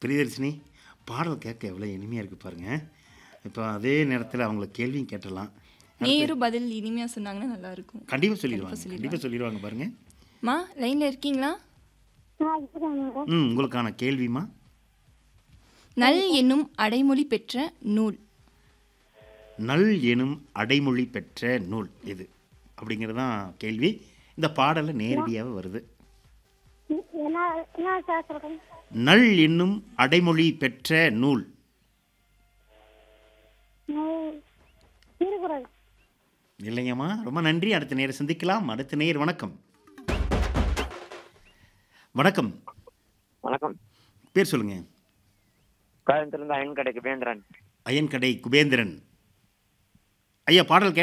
பிரியதர்ஷினி பாடல் கேட்க எவ்வளோ இனிமையாக இருக்குது பாருங்க இப்போ அதே நேரத்தில் அவங்கள கேள்வியும் கேட்டலாம் நேரு பதில் இனிமையா சொன்னாங்கன்னா நல்லா இருக்கும் கண்டிப்பாக சொல்லிடுவாங்க கண்டிப்பாக சொல்லிடுவாங்க பாருங்க மா லைன்ல இருக்கீங்களா ஆ இப்போதான் மேடம் ம் உங்களுக்கான கேள்விமா நல் என்னும் அடைமொழி பெற்ற நூல் நல் எனும் அடைமொழி பெற்ற நூல் இது அப்படிங்கிறது தான் கேள்வி இந்த பாடலில் நேரடியாக வருது என்ன என்ன சார் சொல்கிறேன் நல் என்னும் அடைமொழி பெற்ற நூல் திருக்குறள் இல்லைங்கம்மா ரொம்ப நன்றி அடுத்த நேரம் சந்திக்கலாம் அடுத்த நேர் வணக்கம் வணக்கம் வணக்கம் பேர் சொல்லுங்க கோயம்புத்தூர்லேருந்து அயன் கடைக்கு வேந்திரன் அயன்கடை குபேந்திரன் ஐயா பாடல் கே